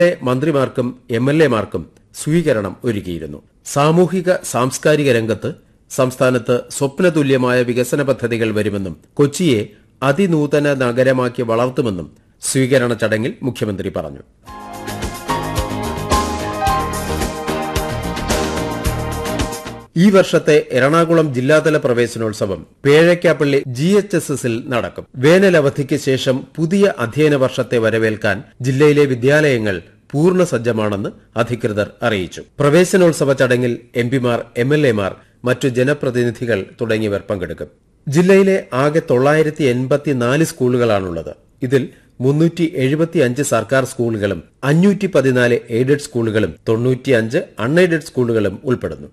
മന്ത്രിമാർക്കും M L എമാർക്കും സ്വീകരണം ഒരുക്കിയിരുന്നു സാമൂഹിക സാംസ്കാരിക രംഗത്ത് സംസ്ഥാനത്ത് സ്വപ്നതുല്യമായ വികസന പദ്ധതികൾ വരുമെന്നും കൊച്ചിയെ അതിനൂതന നഗരമാക്കി വളർത്തുമെന്നും സ്വീകരണ ചടങ്ങിൽ മുഖ്യമന്ത്രി പറഞ്ഞു ഈ വർഷത്തെ എറണാകുളം ജില്ലാതല പ്രവേശനോത്സവം പേഴയ്ക്കാപ്പള്ളി ജി എച്ച് എസ് എസിൽ നടക്കും വേനലവധിക്ക് ശേഷം പുതിയ അധ്യയന വർഷത്തെ വരവേൽക്കാൻ ജില്ലയിലെ വിദ്യാലയങ്ങൾ പൂർണ്ണ സജ്ജമാണെന്ന് അധികൃതർ അറിയിച്ചു പ്രവേശനോത്സവ ചടങ്ങിൽ എംപിമാർ എം എൽ എമാർ മറ്റു ജനപ്രതിനിധികൾ തുടങ്ങിയവർ പങ്കെടുക്കും ജില്ലയിലെ ആകെ തൊള്ളായിരത്തി എൺപത്തിനാല് സ്കൂളുകളാണുള്ളത് ഇതിൽ മുന്നൂറ്റി എഴുപത്തിയഞ്ച് സർക്കാർ സ്കൂളുകളും അഞ്ഞൂറ്റി പതിനാല് എയ്ഡഡ് സ്കൂളുകളും തൊണ്ണൂറ്റിയഞ്ച് അൺഎയ്ഡഡ് സ്കൂളുകളും ഉൾപ്പെടുന്നു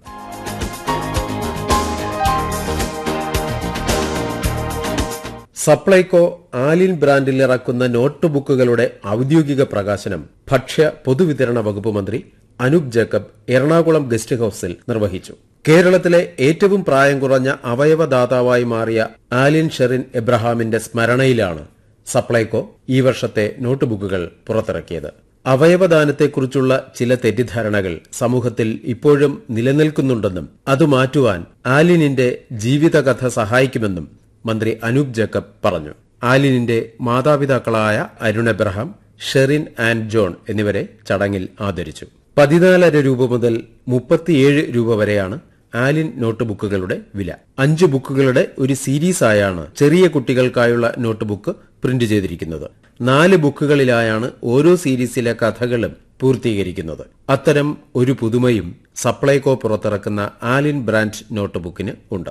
സപ്ലൈകോ ആലിൻ ബ്രാൻഡിൽ ഇറക്കുന്ന നോട്ട് ബുക്കുകളുടെ ഔദ്യോഗിക പ്രകാശനം ഭക്ഷ്യ പൊതുവിതരണ വകുപ്പ് മന്ത്രി അനൂപ് ജേക്കബ് എറണാകുളം ഗസ്റ്റ് ഹൌസിൽ നിർവഹിച്ചു കേരളത്തിലെ ഏറ്റവും പ്രായം കുറഞ്ഞ അവയവദാതാവായി മാറിയ ആലിൻ ഷെറിൻ എബ്രഹാമിന്റെ സ്മരണയിലാണ് സപ്ലൈകോ ഈ വർഷത്തെ നോട്ട് ബുക്കുകൾ പുറത്തിറക്കിയത് അവയവദാനത്തെക്കുറിച്ചുള്ള ചില തെറ്റിദ്ധാരണകൾ സമൂഹത്തിൽ ഇപ്പോഴും നിലനിൽക്കുന്നുണ്ടെന്നും അത് മാറ്റുവാൻ ആലിനിന്റെ ജീവിതകഥ സഹായിക്കുമെന്നും മന്ത്രി അനൂപ് ജേക്കബ് പറഞ്ഞു ആലിനിന്റെ മാതാപിതാക്കളായ Arun Abraham Sherin and John എന്നിവരെ ചടങ്ങിൽ ആദരിച്ചു പതിനാലര രൂപ മുതൽ മുപ്പത്തിയേഴ് രൂപ വരെയാണ് ആലിൻ നോട്ട് ബുക്കുകളുടെ വില അഞ്ച് ബുക്കുകളുടെ ഒരു സീരീസായാണ് ചെറിയ കുട്ടികൾക്കായുള്ള നോട്ട് ബുക്ക് പ്രിന്റ് ചെയ്തിരിക്കുന്നത് നാല് ബുക്കുകളിലായാണ് ഓരോ സീരീസിലെ കഥകളും പൂർത്തീകരിക്കുന്നത് അത്തരം ഒരു പുതുമയും സപ്ലൈകോ പുറത്തിറക്കുന്ന ആലിൻ ബ്രാൻഡ് നോട്ട് ബുക്കിന് ഉണ്ട്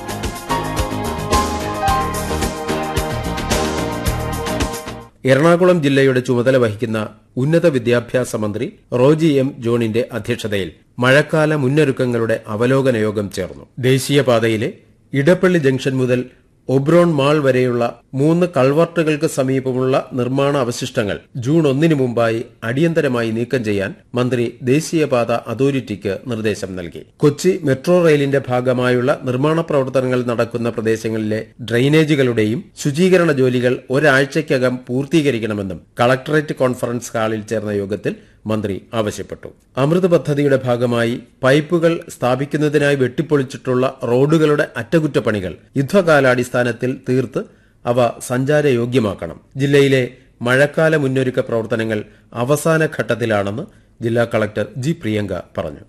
എറണാകുളം ജില്ലയുടെ ചുമതല വഹിക്കുന്ന ഉന്നത വിദ്യാഭ്യാസ മന്ത്രി റോജി എം ജോണിന്റെ അധ്യക്ഷതയിൽ മഴക്കാല മുന്നൊരുക്കങ്ങളുടെ അവലോകന യോഗം ചേർന്നു ദേശീയപാതയിലെ ഇടപ്പള്ളി ജംഗ്ഷൻ മുതൽ ഒബ്രോൺ മാൾ വരെയുള്ള മൂന്ന് കൾവർട്ടുകൾക്ക് സമീപമുള്ള നിർമ്മാണ അവശിഷ്ടങ്ങൾ ജൂൺ ഒന്നിന് മുമ്പായി അടിയന്തരമായി നീക്കം ചെയ്യാൻ മന്ത്രി ദേശീയപാത അതോറിറ്റിക്ക് നിർദ്ദേശം നൽകി കൊച്ചി മെട്രോ റെയിലിന്റെ ഭാഗമായുള്ള നിർമ്മാണ പ്രവർത്തനങ്ങൾ നടക്കുന്ന പ്രദേശങ്ങളിലെ ഡ്രെയിനേജുകളുടെയും ശുചീകരണ ജോലികൾ ഒരാഴ്ചയ്ക്കകം പൂർത്തീകരിക്കണമെന്നും കളക്ടറേറ്റ് കോൺഫറൻസ് ഹാളിൽ ചേർന്ന യോഗത്തിൽ മന്ത്രി ആവശ്യപ്പെട്ടു അമൃത് പദ്ധതിയുടെ ഭാഗമായി പൈപ്പുകൾ സ്ഥാപിക്കുന്നതിനായി വെട്ടിപ്പൊളിച്ചിട്ടുള്ള റോഡുകളുടെ അറ്റകുറ്റപ്പണികൾ യുദ്ധകാലാടിസ്ഥാനത്തിൽ തീർത്ത് അവ സഞ്ചാരയോഗ്യമാക്കണം ജില്ലയിലെ മഴക്കാല മുന്നൊരുക്ക പ്രവർത്തനങ്ങൾ അവസാന ഘട്ടത്തിലാണെന്ന് ജില്ലാ കളക്ടർ ജി പ്രിയങ്ക പറഞ്ഞു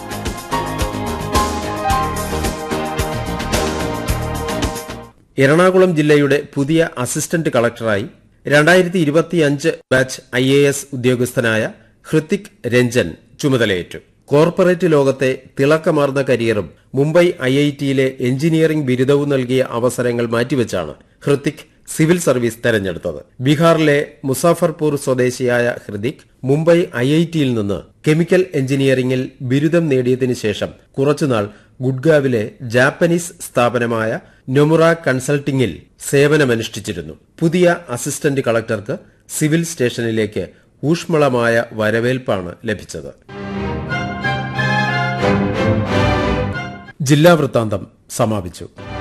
എറണാകുളം ജില്ലയുടെ പുതിയ അസിസ്റ്റന്റ് കളക്ടറായി രണ്ടായിരത്തി ഇരുപത്തിയഞ്ച് ബാച്ച് ഐ എ എസ് ഉദ്യോഗസ്ഥനായ ഹൃത്തിക് രഞ്ജൻ ചുമതലയേറ്റു കോർപ്പറേറ്റ് ലോകത്തെ തിളക്കമാർന്ന കരിയറും മുംബൈ ഐ ഐ ടിയിലെ എഞ്ചിനീയറിംഗ് ബിരുദവും നൽകിയ അവസരങ്ങൾ മാറ്റിവെച്ചാണ് ഹൃത്തിക് സിവിൽ സർവീസ് തെരഞ്ഞെടുത്തത് ബീഹാറിലെ മുസാഫർപൂർ സ്വദേശിയായ ഹൃതിക് മുംബൈ ഐ ഐ ടിയിൽ നിന്ന് കെമിക്കൽ എഞ്ചിനീയറിംഗിൽ ബിരുദം നേടിയതിനു ശേഷം കുറച്ചുനാൾ ഗുഡ്ഗാവിലെ ജാപ്പനീസ് സ്ഥാപനമായ നൊമുറ കൺസൾട്ടിംഗിൽ സേവനമനുഷ്ഠിച്ചിരുന്നു പുതിയ അസിസ്റ്റന്റ് കളക്ടർക്ക് സിവിൽ സ്റ്റേഷനിലേക്ക് ഊഷ്മളമായ വരവേൽപ്പാണ് ലഭിച്ചത് ജില്ലാ വൃത്താന്തം സമാപിച്ചു